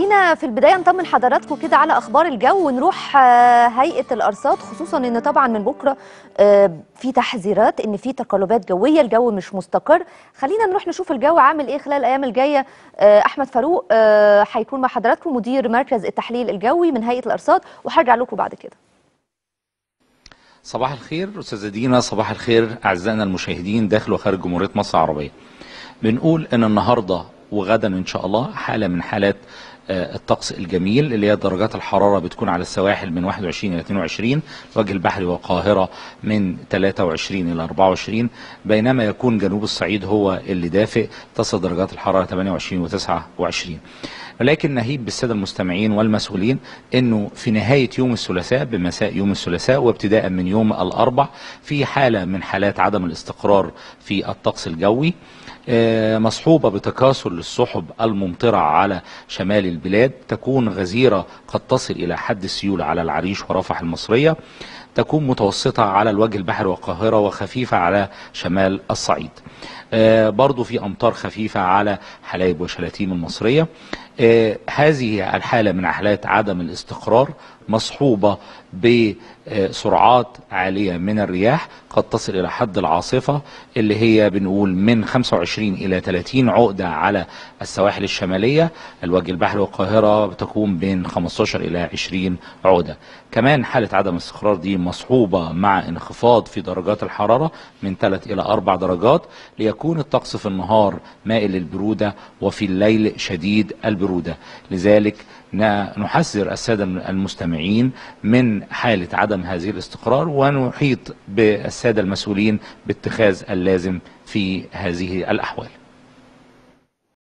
خلينا في البدايه نطمن حضراتكم كده على اخبار الجو ونروح آه، هيئه الارصاد خصوصا ان طبعا من بكره آه، في تحذيرات ان في تقلبات جويه الجو مش مستقر خلينا نروح نشوف الجو عامل ايه خلال الايام الجايه آه، احمد فاروق آه، هيكون مع حضراتكم مدير مركز التحليل الجوي من هيئه الارصاد وهرجع لكم بعد كده صباح الخير استاذه دينا صباح الخير اعزائنا المشاهدين داخل وخارج جمهوريه مصر العربيه بنقول ان النهارده وغدا ان شاء الله حاله من حالات آه، الطقس الجميل اللي هي درجات الحراره بتكون على السواحل من 21 الى 22 الوجه البحري والقاهره من 23 الى 24 بينما يكون جنوب الصعيد هو اللي دافئ تصل درجات الحراره 28 و 29 ولكن نهيب بالساده المستمعين والمسؤولين انه في نهايه يوم الثلاثاء بمساء يوم الثلاثاء وابتداء من يوم الاربع في حاله من حالات عدم الاستقرار في الطقس الجوي آه، مصحوبة بتكاثر للسحب الممطرة على شمال البلاد تكون غزيرة قد تصل إلى حد السيول على العريش ورفح المصرية تكون متوسطة على الوجه البحري والقاهرة وخفيفة على شمال الصعيد آه، برضو في أمطار خفيفة على حلايب وشلاتين المصرية آه، هذه الحالة من حالات عدم الاستقرار مصحوبة بسرعات عالية من الرياح قد تصل إلى حد العاصفة اللي هي بنقول من 25 إلى 30 عقدة على السواحل الشمالية الوجه البحري والقاهرة بتكون بين 15 إلى 20 عقدة كمان حالة عدم الاستقرار دي مصحوبة مع انخفاض في درجات الحرارة من 3 إلى 4 درجات ليكون الطقس في النهار مائل للبرودة وفي الليل شديد البرودة لذلك ن- نحذر السادة المستمعين من حالة عدم هذه الاستقرار ونحيط بالسادة المسؤولين باتخاذ اللازم في هذه الأحوال